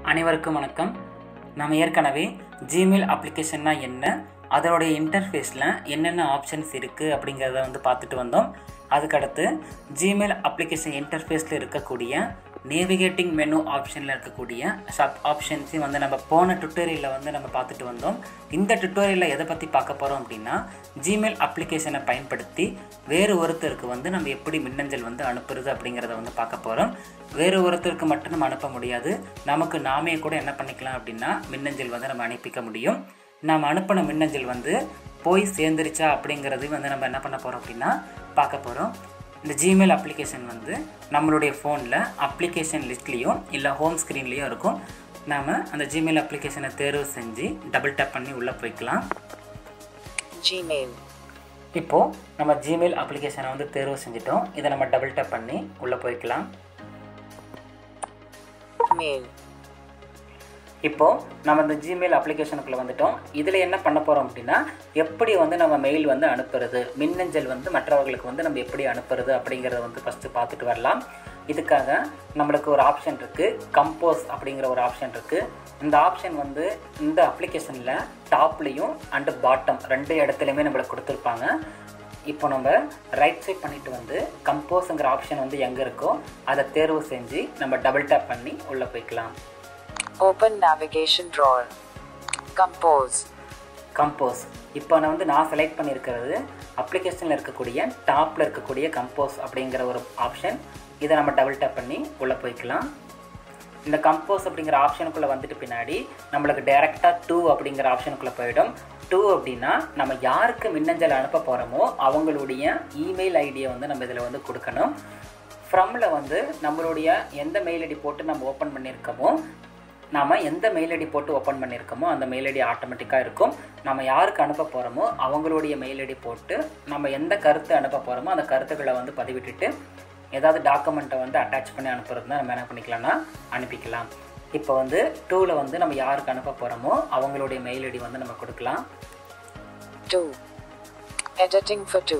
அனைவருக்கும் வணக்கம் நம்ம ஏற்கனவே ஜிமெயில் அப்ளிகேஷன்னா என்ன அதனுடைய இன்டர்ஃபேஸில் என்னென்ன ஆப்ஷன்ஸ் இருக்குது அப்படிங்கிறத வந்து பார்த்துட்டு வந்தோம் அதுக்கடுத்து ஜிமெயில் அப்ளிகேஷன் இன்டர்ஃபேஸில் இருக்கக்கூடிய நேவிகேட்டிங் மெனு ஆப்ஷனில் இருக்கக்கூடிய சப் ஆப்ஷன்ஸையும் வந்து நம்ம போன டுட்டோரியலில் வந்து நம்ம பார்த்துட்டு வந்தோம் இந்த டுட்டோரியலில் எதை பற்றி பார்க்க போகிறோம் அப்படின்னா ஜிமெயில் அப்ளிகேஷனை பயன்படுத்தி வேறு ஒருத்தருக்கு வந்து நம்ம எப்படி மின்னஞ்சல் வந்து அனுப்புறது அப்படிங்கிறத வந்து பார்க்க போகிறோம் வேறு ஒருத்தருக்கு மட்டும் நம்ம அனுப்ப முடியாது நமக்கு நாமே கூட என்ன பண்ணிக்கலாம் அப்படின்னா மின்னஞ்சல் வந்து நம்ம அனுப்பிக்க முடியும் நாம் அனுப்பின மின்னஞ்சல் வந்து போய் சேர்ந்துருச்சா அப்படிங்கிறது வந்து நம்ம என்ன பண்ண போகிறோம் அப்படின்னா பார்க்க போகிறோம் இந்த ஜிமெயில் அப்ளிகேஷன் வந்து நம்மளுடைய ஃபோனில் அப்ளிகேஷன் லிஸ்ட்லேயும் இல்லை ஹோம் ஸ்க்ரீன்லேயும் இருக்கும் நாம் அந்த ஜிமெயில் அப்ளிகேஷனை தேர்வு செஞ்சு டபுள் டேப் பண்ணி உள்ளே போய்க்கலாம் Gmail. இப்போது நம்ம ஜிமெயில் அப்ளிகேஷனை வந்து தேர்வு செஞ்சிட்டோம் இதை நம்ம டபுள் டேப் பண்ணி உள்ளே போய்க்கலாம் Mail. இப்போது நம்ம இந்த ஜிமெயில் அப்ளிகேஷனுக்குள்ளே வந்துட்டோம் இதில் என்ன பண்ண போகிறோம் அப்படின்னா எப்படி வந்து நம்ம மெயில் வந்து அனுப்புறது மின்னஞ்சல் வந்து மற்றவர்களுக்கு வந்து நம்ம எப்படி அனுப்புறது அப்படிங்கிறத வந்து ஃபஸ்ட்டு பார்த்துட்டு வரலாம் இதுக்காக நம்மளுக்கு ஒரு ஆப்ஷன் இருக்குது கம்போஸ் அப்படிங்கிற ஒரு ஆப்ஷன் இருக்குது இந்த ஆப்ஷன் வந்து இந்த அப்ளிகேஷனில் டாப்லேயும் அண்டு பாட்டம் ரெண்டு இடத்துலையுமே நம்மளுக்கு கொடுத்துருப்பாங்க இப்போ நம்ம ரைட் சைட் பண்ணிட்டு வந்து கம்போஸுங்கிற ஆப்ஷன் வந்து எங்கே இருக்கோ அதை தேர்வு செஞ்சு நம்ம டபுள் டேப் பண்ணி உள்ளே போய்க்கலாம் Open navigation drawer. Compose. Compose இப்போ நான் வந்து நான் செலக்ட் பண்ணியிருக்கிறது அப்ளிகேஷனில் இருக்கக்கூடிய டாப்பில் இருக்கக்கூடிய கம்போஸ் அப்படிங்கிற ஒரு ஆப்ஷன் இதை நம்ம டபுள் டேப் பண்ணி உள்ளே போய்க்கலாம் இந்த கம்போஸ் அப்படிங்கிற ஆப்ஷனுக்குள்ளே வந்துட்டு பின்னாடி நம்மளுக்கு டேரெக்டாக டூ அப்படிங்கிற ஆப்ஷனுக்குள்ளே போயிடும் டூ அப்படின்னா நம்ம யாருக்கு மின்னஞ்சல் அனுப்ப போகிறோமோ அவங்களுடைய இமெயில் ஐடியை வந்து நம்ம இதில் வந்து கொடுக்கணும் ஃப்ரம்மில் வந்து நம்மளுடைய எந்த மெயில் ஐடி போட்டு நம்ம ஓப்பன் பண்ணியிருக்கோமோ நாம் எந்த மெயில் ஐடி போட்டு ஓப்பன் பண்ணியிருக்கோமோ அந்த மெயில் ஐடி ஆட்டோமேட்டிக்காக இருக்கும் நம்ம யாருக்கு அனுப்ப போகிறோமோ அவங்களுடைய மெயில் ஐடி போட்டு நம்ம எந்த கருத்து அனுப்ப போகிறோமோ அந்த கருத்துக்களை வந்து பதிவிட்டுட்டு ஏதாவது டாக்குமெண்ட்டை வந்து அட்டாச் பண்ணி அனுப்புறதுனா நம்ம என்ன பண்ணிக்கலாம்னா அனுப்பிக்கலாம் இப்போ வந்து டூவில் வந்து நம்ம யாருக்கு அனுப்ப போகிறோமோ அவங்களுடைய மெயில் ஐடி வந்து நம்ம கொடுக்கலாம் 2. Editing for 2.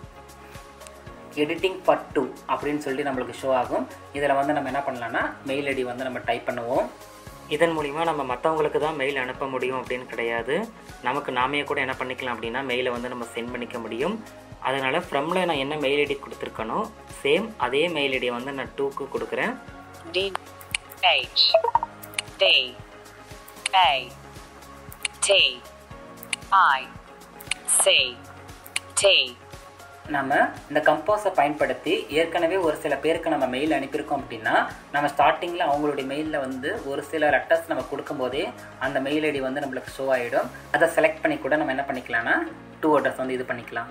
Editing for two அப்படின்னு சொல்லி நம்மளுக்கு ஷோ ஆகும் இதில் வந்து நம்ம என்ன பண்ணலாம்னா மெயில் ஐடி வந்து நம்ம டைப் பண்ணுவோம் இதன் மூலிமா நம்ம மற்றவங்களுக்கு தான் மெயில் அனுப்ப முடியும் அப்படின்னு கிடையாது நமக்கு நாமே கூட என்ன பண்ணிக்கலாம் அப்படின்னா மெயிலை வந்து நம்ம சென்ட் பண்ணிக்க முடியும் அதனால் ஃப்ரம்ல நான் என்ன மெயில் ஐடி கொடுத்துருக்கனோ சேம் அதே மெயில் ஐடியை வந்து நான் டூக்கு கொடுக்குறேன் D. H. D. A. T. I. C. T. நம்ம இந்த கம்போஸை பயன்படுத்தி ஏற்கனவே ஒரு சில பேருக்கு நம்ம மெயில் அனுப்பியிருக்கோம் அப்படின்னா நம்ம ஸ்டார்டிங்கில் அவங்களுடைய மெயிலில் வந்து ஒரு சில லெட்டர்ஸ் நம்ம கொடுக்கும்போதே அந்த மெயில் ஐடி வந்து நம்மளுக்கு ஷோ ஆகிடும் அதை செலக்ட் பண்ணி கூட நம்ம என்ன பண்ணிக்கலாம்னா டூ அட்ரஸ் வந்து இது பண்ணிக்கலாம்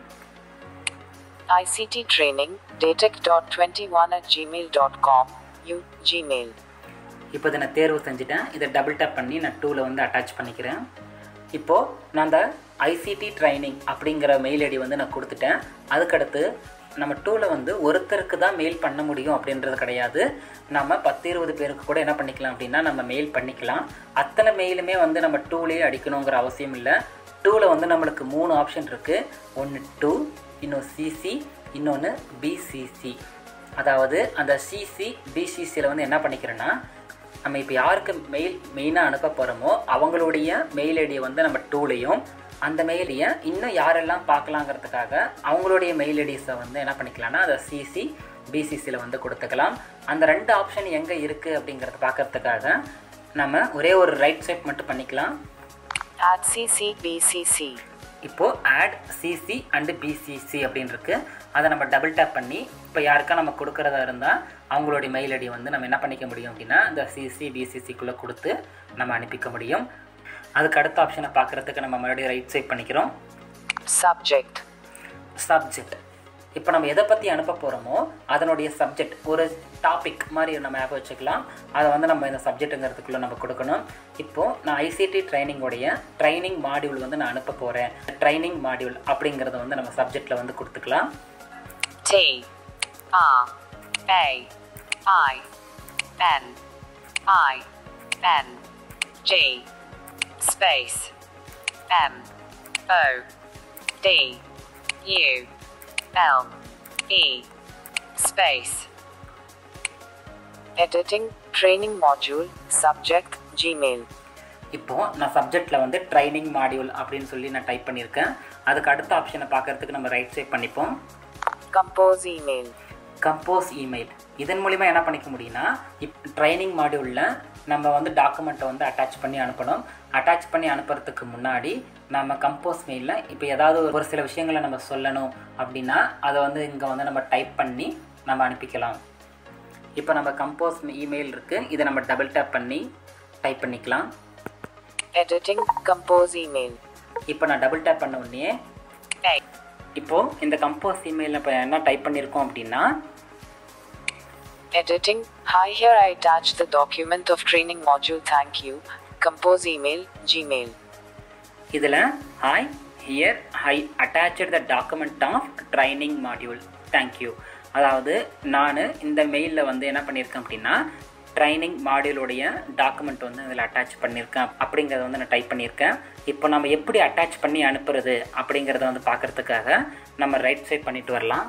ICT training. datec.21 at gmail.com. U. Gmail. இப்போ இதை நான் தேர்வு செஞ்சுட்டேன் இதை டபுள் டேப் பண்ணி நான் டூவில் வந்து அட்டாச் பண்ணிக்கிறேன் இப்போது நான் அந்த ஐசிடி ட்ரைனிங் அப்படிங்கிற மெயில் ஐடி வந்து நான் கொடுத்துட்டேன் அதுக்கடுத்து நம்ம டூவில் வந்து ஒருத்தருக்கு தான் மெயில் பண்ண முடியும் அப்படின்றது கிடையாது நம்ம பத்து இருபது பேருக்கு கூட என்ன பண்ணிக்கலாம் அப்படின்னா நம்ம மெயில் பண்ணிக்கலாம் அத்தனை மெயிலுமே வந்து நம்ம டூலேயே அடிக்கணுங்கிற அவசியம் இல்லை டூவில் வந்து நம்மளுக்கு மூணு ஆப்ஷன் இருக்குது ஒன்று டூ இன்னொன்று சிசி இன்னொன்று பிசிசி அதாவது அந்த சிசி பிசிசியில் வந்து என்ன பண்ணிக்கிறேன்னா நம்ம இப்போ யாருக்கு மெயில் மெயினாக அனுப்ப போகிறோமோ அவங்களுடைய மெயில் ஐடியை வந்து நம்ம டூலையும் அந்த மெயிலையை இன்னும் யாரெல்லாம் பார்க்கலாங்கிறதுக்காக அவங்களுடைய மெயில் ஐடிஸை வந்து என்ன பண்ணிக்கலாம்னா அதை சிசி பிசிசியில் வந்து கொடுத்துக்கலாம் அந்த ரெண்டு ஆப்ஷன் எங்கே இருக்குது அப்படிங்கிறத பார்க்கறதுக்காக நம்ம ஒரே ஒரு ரைட் சைட் மட்டும் பண்ணிக்கலாம் Add CC BCC. இப்போது ஆட் சிசி அண்டு பிசிசி அப்படின்னு இருக்கு அதை நம்ம டபுள் டேப் பண்ணி இப்போ யாருக்கா நம்ம கொடுக்குறதா இருந்தால் அவங்களுடைய மெயில் ஐடி வந்து நம்ம என்ன பண்ணிக்க முடியும் அப்படின்னா இந்த சிசி பிசிசிக்குள்ளே கொடுத்து நம்ம அனுப்பிக்க முடியும் அதுக்கு அடுத்த ஆப்ஷனை பார்க்குறதுக்கு நம்ம மறுபடியும் ரைட் சைட் பண்ணிக்கிறோம் Subject. சப்ஜெக்ட் இப்போ நம்ம எதை பற்றி அனுப்ப போகிறோமோ அதனுடைய சப்ஜெக்ட் ஒரு டாபிக் மாதிரி நம்ம ஞாபகம் வச்சுக்கலாம் அதை வந்து நம்ம இந்த சப்ஜெக்ட்டுங்கிறதுக்குள்ளே நம்ம கொடுக்கணும் இப்போது நான் ஐசிடி ட்ரைனிங்கோடைய ட்ரைனிங் மாடியூல் வந்து நான் அனுப்ப போகிறேன் ட்ரைனிங் மாடியூல் அப்படிங்கிறத வந்து நம்ம சப்ஜெக்டில் வந்து கொடுத்துக்கலாம் T. R. A. I. N. I. N. G. Space. M. O. D. U. L. E. Space. Editing Training module. Subject Gmail. இப்போது நான் சப்ஜெக்டில் வந்து ட்ரைனிங் மாடியூல் அப்படின்னு சொல்லி நான் டைப் பண்ணியிருக்கேன் அதுக்கு அடுத்த ஆப்ஷனை பார்க்கறதுக்கு நம்ம ரைட் சைட் பண்ணிப்போம் Compose email. கம்போஸ் இமெயில் இதன் மூலிமா என்ன பண்ணிக்க முடியும்னா இப் ட்ரைனிங் மாடியூலில் நம்ம வந்து டாக்குமெண்ட்டை வந்து அட்டாச் பண்ணி அனுப்பணும் அட்டாச் பண்ணி அனுப்புறதுக்கு முன்னாடி நம்ம கம்போஸ் மெயிலில் இப்போ ஏதாவது ஒரு சில விஷயங்களை நம்ம சொல்லணும் அப்படின்னா அதை வந்து இங்கே வந்து நம்ம டைப் பண்ணி நம்ம அனுப்பிக்கலாம் இப்போ நம்ம கம்போஸ் இமெயில் இருக்குது இதை நம்ம டபுள் டேப் பண்ணி டைப் பண்ணிக்கலாம் Editing. Compose email. இப்போ நான் டபுள் டேப் பண்ண உடனே A. இப்போது இந்த கம்போஸ் இமெயிலில் இப்போ என்ன டைப் பண்ணியிருக்கோம் அப்படின்னா Editing. Hi, here I attach the document of training module. Thank you. Compose email. Gmail. இதில் hi here hi attach the document of training module thank you அதாவது நான் இந்த மெயிலில் வந்து என்ன பண்ணியிருக்கேன் அப்படின்னா ட்ரைனிங் மாடியூலுடைய டாக்குமெண்ட் வந்து இதில் அட்டாச் பண்ணியிருக்கேன் அப்படிங்கிறத வந்து நான் டைப் பண்ணியிருக்கேன் இப்போ நம்ம எப்படி அட்டாச் பண்ணி அனுப்புறது அப்படிங்கிறத வந்து பார்க்குறதுக்காக நம்ம ரைட் சைட் பண்ணிட்டு வரலாம்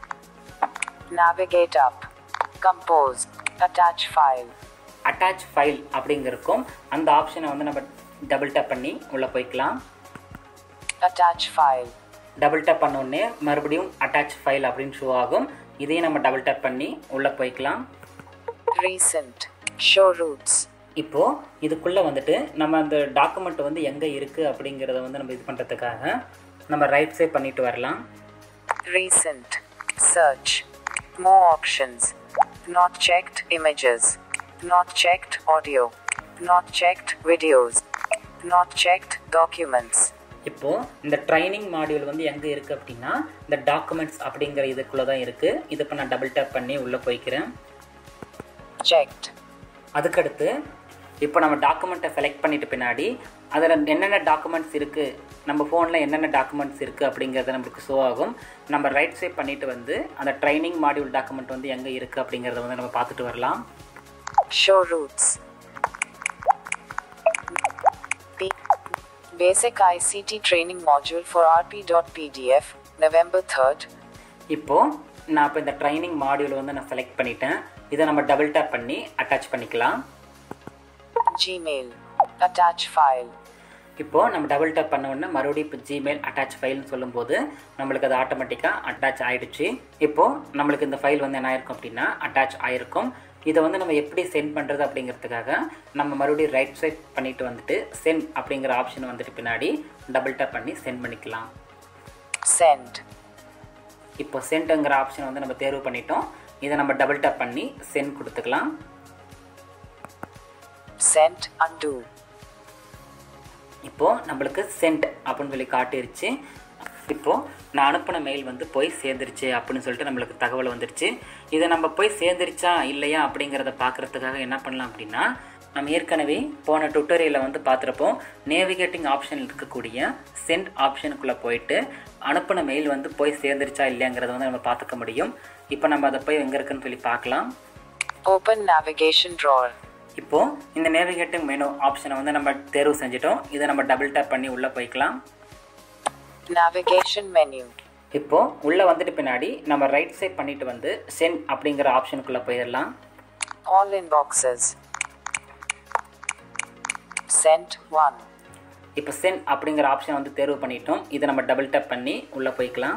Navigate up. Compose. Attach file. Attach file அப்படிங்கிறக்கும் அந்த ஆப்ஷனை வந்து நம்ம டபுள் டேப் பண்ணி உள்ளே போய்க்கலாம் Attach file. டபுள் டேப் பண்ண உடனே மறுபடியும் அட்டாச் ஃபைல் அப்படின்னு ஷோ ஆகும் இதையும் நம்ம டபுள் டேப் பண்ணி உள்ளே போய்க்கலாம் Recent. Show routes. இப்போது இதுக்குள்ளே வந்துட்டு நம்ம அந்த டாக்குமெண்ட் வந்து எங்கே இருக்குது அப்படிங்கிறத வந்து நம்ம இது பண்ணுறதுக்காக நம்ம ரைட் சைட் பண்ணிட்டு வரலாம் Recent. Search. More options. Not checked images. Not checked audio. Not checked videos. Not checked documents. இப்போது இந்த ட்ரைனிங் மாடியூல் வந்து எங்கே இருக்குது அப்படின்னா இந்த டாக்குமெண்ட்ஸ் அப்படிங்கிற இதுக்குள்ளே தான் இருக்குது இது இப்போ நான் டபுள் டேப் பண்ணி உள்ளே போய்க்கிறேன் Checked. அதுக்கடுத்து இப்போ நம்ம டாக்குமெண்ட்டை செலக்ட் பண்ணிட்டு பின்னாடி அதில் என்னென்ன டாக்குமெண்ட்ஸ் இருக்குது நம்ம ஃபோனில் என்னென்ன டாக்குமெண்ட்ஸ் இருக்குது அப்படிங்கிறது நம்மளுக்கு ஷோ ஆகும் நம்ம ரைட் சைட் பண்ணிட்டு வந்து அந்த ட்ரைனிங் மாடியூல் டாக்குமெண்ட் வந்து எங்கே இருக்குது அப்படிங்கிறத வந்து நம்ம பார்த்துட்டு வரலாம் Show routes. B- Basic ICT training module for RP.pdf, November 3rd. இப்போது நான் இப்போ இந்த ட்ரைனிங் மாடியூல் வந்து நான் செலக்ட் பண்ணிட்டேன் இதை நம்ம டபுள் டேப் பண்ணி அட்டாச் பண்ணிக்கலாம் Gmail. Attach file. இப்போது நம்ம டபுள் டேப் பண்ண உடனே மறுபடியும் இப்போ ஜிமெயில் அட்டாச் ஃபைல்னு சொல்லும்போது நம்மளுக்கு அது ஆட்டோமேட்டிக்காக அட்டாச் ஆகிடுச்சு இப்போது நம்மளுக்கு இந்த ஃபைல் வந்து என்ன ஆயிருக்கும் அப்படின்னா அட்டாச் ஆகிருக்கும் இதை வந்து நம்ம எப்படி சென்ட் பண்ணுறது அப்படிங்கிறதுக்காக நம்ம மறுபடியும் ரைட் சைட் பண்ணிட்டு வந்துட்டு சென்ட் அப்படிங்கிற ஆப்ஷன் வந்துட்டு பின்னாடி டபுள் டேப் பண்ணி சென்ட் பண்ணிக்கலாம் Send. இப்போ சென்ட்டுங்கிற ஆப்ஷன் வந்து நம்ம தேர்வு பண்ணிட்டோம் இதை நம்ம டபுள் டேப் பண்ணி சென்ட் கொடுத்துக்கலாம் Sent. Undo. இப்போது நம்மளுக்கு சென்ட் அப்படின்னு சொல்லி காட்டிருச்சு இப்போது நான் அனுப்பின மெயில் வந்து போய் சேர்ந்துருச்சு அப்படின்னு சொல்லிட்டு நம்மளுக்கு தகவல் வந்துருச்சு இதை நம்ம போய் சேர்ந்துருச்சா இல்லையா அப்படிங்கிறத பார்க்குறதுக்காக என்ன பண்ணலாம் அப்படின்னா நம்ம ஏற்கனவே போன டுட்டோரியலில் வந்து பார்த்துருப்போ நேவிகேட்டிங் ஆப்ஷன் இருக்கக்கூடிய சென்ட் ஆப்ஷனுக்குள்ளே போயிட்டு அனுப்பின மெயில் வந்து போய் சேர்ந்துருச்சா இல்லையாங்கிறத வந்து நம்ம பார்த்துக்க முடியும் இப்போ நம்ம அதை போய் எங்கே இருக்குன்னு சொல்லி பார்க்கலாம் Open navigation drawer. இப்போது இந்த நேவிகேட்டிங் மெனு ஆப்ஷனை வந்து நம்ம தேர்வு செஞ்சிட்டோம் இதை நம்ம டபுள் டேப் பண்ணி உள்ளே போய்க்கலாம் Navigation menu. இப்போது உள்ளே வந்துட்டு பின்னாடி நம்ம ரைட் சைட் பண்ணிட்டு வந்து சென்ட் அப்படிங்கிற ஆப்ஷனுக்குள்ளே போயிடலாம் All inboxes. Sent 1. இப்போ சென்ட் அப்படிங்கிற ஆப்ஷன் வந்து தேர்வு பண்ணிட்டோம் இதை நம்ம டபுள் டேப் பண்ணி உள்ளே போய்க்கலாம்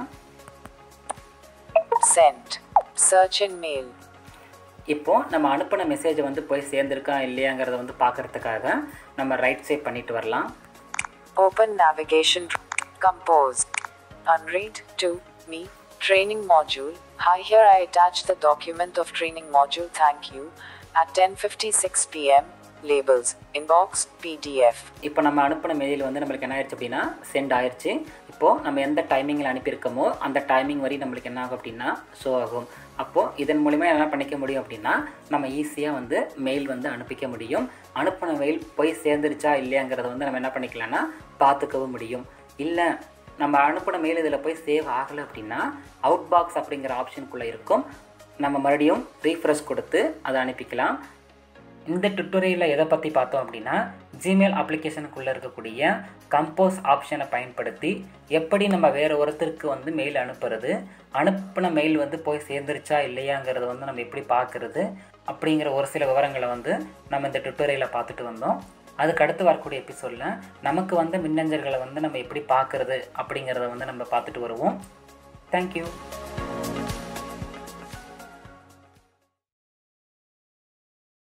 Sent. Search in mail. இப்போது நம்ம அனுப்பின மெசேஜ் வந்து போய் சேர்ந்துருக்கா இல்லையாங்கிறத வந்து பார்க்கறதுக்காக நம்ம ரைட் சைட் பண்ணிட்டு வரலாம் Open navigation. Compose. Unread to me. Training module. Hi, here I attach the document of training module. Thank you. At 10:56 p.m. Labels. Inbox. PDF. இப்போ நம்ம அனுப்பின மெயில் வந்து நம்மளுக்கு என்ன ஆயிடுச்சு அப்படின்னா சென்ட் ஆயிடுச்சு இப்போது நம்ம எந்த டைமிங்கில் அனுப்பியிருக்கோமோ அந்த டைமிங் வரை நம்மளுக்கு என்ன ஆகும் அப்படின்னா ஷோ ஆகும் அப்போது இதன் மூலிமா என்ன பண்ணிக்க முடியும் அப்படின்னா நம்ம ஈஸியாக வந்து மெயில் வந்து அனுப்பிக்க முடியும் அனுப்பின மெயில் போய் சேர்ந்துருச்சா இல்லையாங்கிறத வந்து நம்ம என்ன பண்ணிக்கலாம்னா பார்த்துக்கவும் முடியும் இல்லை நம்ம அனுப்பின மெயில் இதில் போய் சேவ் ஆகலை அப்படின்னா அவுட் பாக்ஸ் அப்படிங்கிற ஆப்ஷனுக்குள்ளே இருக்கும் நம்ம மறுபடியும் ரீஃப்ரெஷ் கொடுத்து அதை அனுப்பிக்கலாம் இந்த டுட்டோரியலில் எதை பற்றி பார்த்தோம் அப்படின்னா ஜிமெயில் அப்ளிகேஷனுக்குள்ளே இருக்கக்கூடிய கம்போஸ் ஆப்ஷனை பயன்படுத்தி எப்படி நம்ம வேறு ஒருத்தருக்கு வந்து மெயில் அனுப்புறது அனுப்பின மெயில் வந்து போய் சேர்ந்துருச்சா இல்லையாங்கிறத வந்து நம்ம எப்படி பார்க்குறது அப்படிங்கிற ஒரு சில விவரங்களை வந்து நம்ம இந்த டுட்டோரியலை பார்த்துட்டு வந்தோம் அதுக்கு அடுத்து வரக்கூடிய எபிசோடில் நமக்கு வந்து மின்னஞ்சல்களை வந்து நம்ம எப்படி பார்க்குறது அப்படிங்கிறத வந்து நம்ம பார்த்துட்டு வருவோம் தேங்க்யூ